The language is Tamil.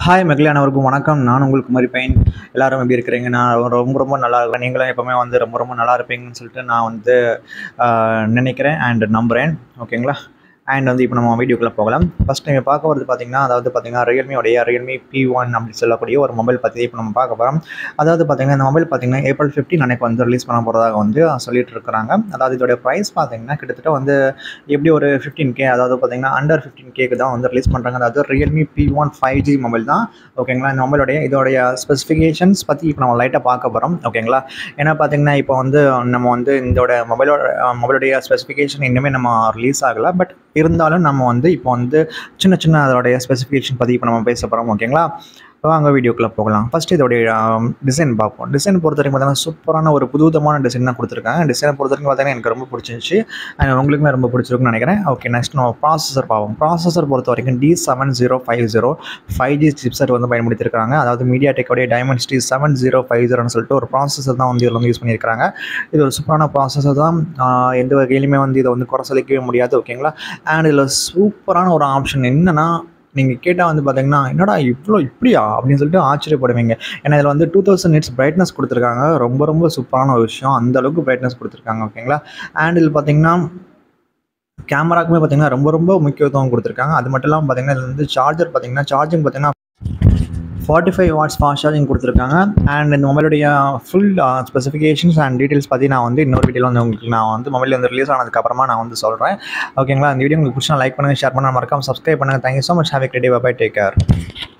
ஹாய் மக்களே அனைவருக்கும் வணக்கம் நான் உங்களுக்கு மாதிரி பையன் எல்லாரும் எப்படி இருக்கிறீங்க நான் ரொம்ப ரொம்ப நல்லா இருக்கிறேன் நீங்களும் எப்போவுமே வந்து ரொம்ப ரொம்ப நல்லா இருப்பீங்கன்னு சொல்லிட்டு நான் வந்து ஆஹ், நினைக்கிறேன் அண்ட் நம்புகிறேன் ஓகேங்களா அண்ட் வந்து இப்போ நம்ம வீடியோக்குள்ளே போகலாம் ஃபஸ்ட் நீங்கள் பார்க்க வரது பார்த்தீங்கன்னா அதாவது பார்த்தீங்கன்னா ரியல்மியோடைய ரியல்மி பி ஒன் அப்படி சொல்லக்கூடிய ஒரு மொபைல் பற்றி இப்போ நம்ம பார்க்க போகிறோம் அதாவது பார்த்தீங்கன்னா இந்த மொபைல் பார்த்தீங்கன்னா ஏப்ரல் ஃபிஃப்டின் அன்னைக்கு வந்து ரிலீஸ் பண்ண போகிறதாக வந்து சொல்லிட்டு இருக்கிறாங்க அதாவது இதோடைய ப்ரைஸ் பார்த்தீங்கன்னா கிட்டத்தட்ட வந்து எப்படி ஒரு ஃபிஃப்டீன் கே அதாவது பார்த்தீங்கன்னா அண்டர் ஃபிஃப்டீன் கேக்கு தான் வந்து ரிலீஸ் பண்ணுறாங்க அதாவது realme P one five G mobile தான் ஓகேங்களா இந்த மொபைலுடைய இதோடைய ஸ்பெசிஃபிகேஷன்ஸ் பற்றி இப்போ நம்ம லைட்டாக பார்க்க போகிறோம் ஓகேங்களா ஏன்னா பார்த்தீங்கன்னா இப்போ வந்து நம்ம வந்து இதோட மொபைலோட மொபைலுடைய ஸ்பெசிஃபிகேஷன் இன்னுமே நம்ம ரிலீஸ் ஆகலை பட் இருந்தாலும் நம்ம வந்து இப்போ வந்து சின்ன சின்ன அதோடைய ஸ்பெசிஃபிகேஷன் பற்றி இப்போ நம்ம பேச போகிறோம் ஓகேங்களா வாங்க வீடியோக்குள்ளே போகலாம் ஃபஸ்ட் இதோடைய டிசைன் பார்ப்போம் டிசைன் பொறுத்த வரைக்கும் பார்த்தீங்கன்னா சூப்பரான ஒரு புதுவிதமான டிசைன் தான் கொடுத்துருக்காங்க டிசைனை பொறுத்த வரைக்கும் பார்த்தீங்கன்னா எனக்கு ரொம்ப பிடிச்சிருந்துச்சு அண்ட் உங்களுக்குமே ரொம்ப பிடிச்சிருக்குன்னு நினைக்கிறேன் ஓகே நெக்ஸ்ட் நம்ம ப்ராசஸர் பார்ப்போம் ப்ராசஸர் பொறுத்த வரைக்கும் D seven zero five zero five G chipset வந்து பயன்படுத்தியிருக்காங்க அதாவது மீடியா டெக்கோடைய டைமண்ட்ஸ்டி செவன் ஜீரோ ஃபைவ் ஜீரோன்னு சொல்லிட்டு ஒரு ப்ராசஸர் தான் வந்து இதில் வந்து யூஸ் பண்ணியிருக்காங்க இது ஒரு சூப்பரான ப்ராசஸர் தான் ஆஹ் எந்த வகையிலுமே வந்து இதை வந்து குறை சொல்லிக்கவே முடியாது ஓகேங்களா அண்ட் இதில் சூப்பரான ஒரு ஆப்ஷன் என்னென்னா நீங்கள் கேட்டால் வந்து பார்த்தீங்கன்னா என்னடா இவ்வளோ இப்படியா அப்படின்னு சொல்லிட்டு ஆச்சரியப்படுவீங்க ஏன்னா இதில் வந்து டூ தௌசண்ட் நிட்ஸ் பிரைட்னஸ் கொடுத்துருக்காங்க ரொம்ப ரொம்ப சூப்பரான ஒரு விஷயம் அந்த அளவுக்கு பிரைட்னஸ் கொடுத்துருக்காங்க ஓகேங்களா அண்ட் இதில் பார்த்தீங்கன்னா கேமராக்குமே பார்த்தீங்கன்னா ரொம்ப ரொம்ப முக்கியத்துவம் கொடுத்துருக்காங்க அது மட்டும் இல்லாமல் பார்த்தீங்கன்னா இதில் வந்து சார்ஜர் பார்த்தீங்கன்னா சார்ஜிங் பார்த்தீங்கன்னா forty five watts fast charging கொடுத்துருக்காங்க அண்ட் இந்த மொபைலுடைய ஃபுல் ஸ்பெசிஃபிகேஷன்ஸ் அண்ட் டீட்டெயில்ஸ் பற்றி நான் வந்து இன்னொரு வீடியோவில் வந்து உங்களுக்கு நான் வந்து மொபைல் வந்து ரிலீஸ் ஆனதுக்கப்புறமா நான் வந்து சொல்கிறேன் ஓகேங்களா இந்த வீடியோ உங்களுக்கு பிடிச்சா லைக் பண்ணுங்கள் ஷேர் பண்ண மறக்காம சப்ஸ்கிரைப் பண்ணுங்கள் thank you so much have a creative bye take care